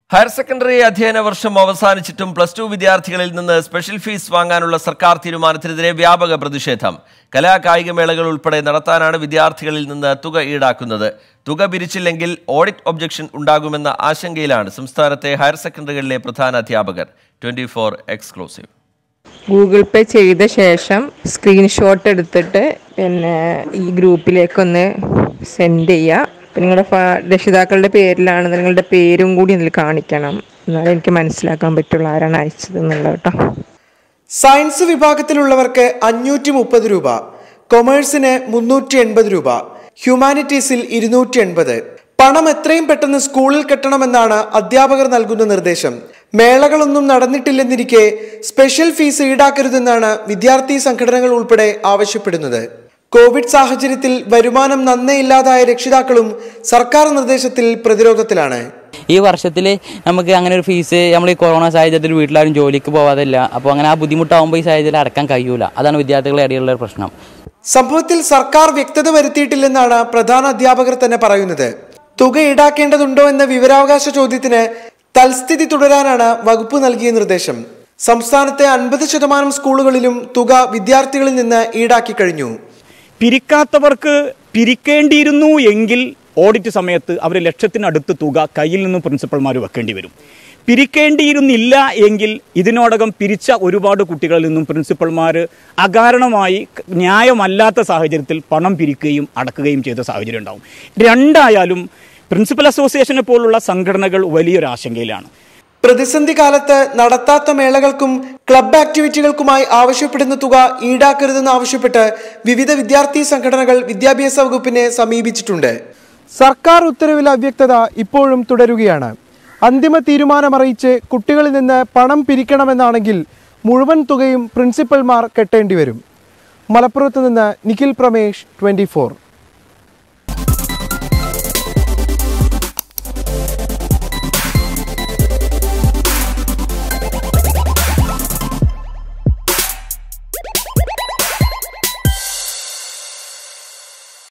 higher secondary അധ്യയന വർഷം അവസാനിച്ചിട്ടും plus two വിദ്യാർത്ഥികളിൽ നിന്ന് സ്പെഷ്യൽ ഫീസ് വാങ്ങാനുള്ള സർക്കാർ തീരുമാനത്തിനെതിരെ വ്യാപക പ്രതിഷേധം കലാ കായിക മേളകൾ ഉൾപ്പെടെ നടത്താനാണ് വിദ്യാർത്ഥികളിൽ നിന്ന് തുക ഈടാക്കുന്നത് തുക പിരിച്ചില്ലെങ്കിൽ ഓഡിറ്റ് ഒബ്ജക്ഷൻ ഉണ്ടാകുമെന്ന ആശങ്കയിലാണ് സംസ്ഥാനത്തെ ഹയർ സെക്കൻഡറികളിലെ പ്രധാന അധ്യാപകർ twenty four exclusive Google pay ചെയ്ത ശേഷം സ്ക്രീൻഷോട്ട് എടുത്തിട്ട് പിന്നെ ഈ ഗ്രൂപ്പിലേക്കൊന്ന് സെൻഡ് ചെയ്യുക പിന്നെ നിങ്ങളുടെ ഫാ- രക്ഷിതാക്കളുടെ പേരിലാണ് നിങ്ങളുടെ പേരും കൂടി അതിൽ കാണിക്കണം എന്നാലേ എനിക്ക് മനസ്സിലാക്കാൻ പറ്റുള്ളൂ ആരാണ് അയച്ചത് എന്നുള്ളത് കേട്ടോ സയൻസ് വിഭാഗത്തിലുള്ളവർക്ക് അഞ്ഞൂറ്റി മുപ്പത് രൂപ കൊമേഴ്സിന് മുന്നൂറ്റി എൺപത് രൂപ ഹ്യൂമാനിറ്റീസിൽ ഇരുന്നൂറ്റി എൺപത് പണം എത്രയും പെട്ടെന്ന് സ്കൂളിൽ കെട്ടണമെന്നാണ് അധ്യാപകർ നൽകുന്ന നിർദ്ദേശം മേളകളൊന്നും നടന്നിട്ടില്ലെന്നിരിക്കെ സ്പെഷ്യൽ ഫീസ് ഈടാക്കരുതെന്നാണ് വിദ്യാർത്ഥി സംഘടനകൾ ഉൾപ്പെടെ ആവശ്യപ്പെടുന്നത് കോവിഡ് സാഹചര്യത്തിൽ വരുമാനം നന്നേ ഇല്ലാതായ രക്ഷിതാക്കളും സർക്കാർ നിർദ്ദേശത്തിൽ പ്രതിരോധത്തിലാണ് ഈ വർഷത്തിൽ നമുക്ക് അങ്ങനെ ഒരു ഫീസ് നമ്മൾ ഈ കൊറോണ സാഹചര്യത്തിൽ വീട്ടിലാരും ജോലിക്ക് പോവാതില്ല അപ്പോൾ അങ്ങനെ ആ ബുദ്ധിമുട്ടാകുമ്പോൾ ഈ സാഹചര്യത്തിൽ അടക്കാൻ കഴിയൂല അതാണ് വിദ്യാർത്ഥികളുടെ ഇടയിലുള്ള ഒരു പ്രശ്നം സംഭവത്തിൽ സർക്കാർ വ്യക്തത വരുത്തിയിട്ടില്ലെന്നാണ് പ്രധാന അധ്യാപകർ തന്നെ പറയുന്നത് തുക ഈടാക്കേണ്ടതുണ്ടോ എന്ന വിവരാവകാശ ചോദ്യത്തിന് തൽസ്ഥിതി തുടരാനാണ് വകുപ്പ് നൽകിയ നിർദ്ദേശം സംസ്ഥാനത്തെ അൻപത് ശതമാനം സ്കൂളുകളിലും തുക വിദ്യാർത്ഥികളിൽ നിന്ന് ഈടാക്കി കഴിഞ്ഞു പിരിക്കാത്തവർക്ക് പിരിക്കേണ്ടിയിരുന്നു എങ്കിൽ ഓഡിറ്റ് സമയത്ത് അവർ ലക്ഷത്തിനടുത്ത് തുക കയ്യിൽ നിന്നും പ്രിൻസിപ്പൽമാർ വെക്കേണ്ടി വരും പിരിക്കേണ്ടിയിരുന്നില്ല എങ്കിൽ ഇതിനോടകം പിരിച്ച ഒരുപാട് കുട്ടികളിൽ നിന്നും പ്രിൻസിപ്പൽമാർ അകാരണമായി ന്യായമല്ലാത്ത സാഹചര്യത്തിൽ പണം പിരിക്കുകയും അടക്കുകയും ചെയ്ത സാഹചര്യം ഉണ്ടാവും രണ്ടായാലും പ്രിൻസിപ്പൽ അസോസിയേഷനെ പോലുള്ള സംഘടനകൾ വലിയൊരു ആശങ്കയിലാണ് പ്രതിസന്ധി കാലത്ത് നടത്താത്ത മേളകൾക്കും ക്ലബ് ആക്ടിവിറ്റികൾക്കുമായി ആവശ്യപ്പെടുന്ന തുക ഈടാക്കരുതെന്ന് ആവശ്യപ്പെട്ട് വിവിധ വിദ്യാർത്ഥി സംഘടനകൾ വിദ്യാഭ്യാസ വകുപ്പിനെ സമീപിച്ചിട്ടുണ്ട് സർക്കാർ ഉത്തരവിൽ അവ്യക്തത ഇപ്പോഴും തുടരുകയാണ് അന്തിമ തീരുമാനമറിയിച്ച് കുട്ടികളിൽ നിന്ന് പണം പിരിക്കണമെന്നാണെങ്കിൽ മുഴുവൻ തുകയും പ്രിൻസിപ്പൽമാർ കെട്ടേണ്ടി വരും മലപ്പുറത്ത് നിന്ന് നിഖിൽ പ്രമേഷ് ട്വന്റി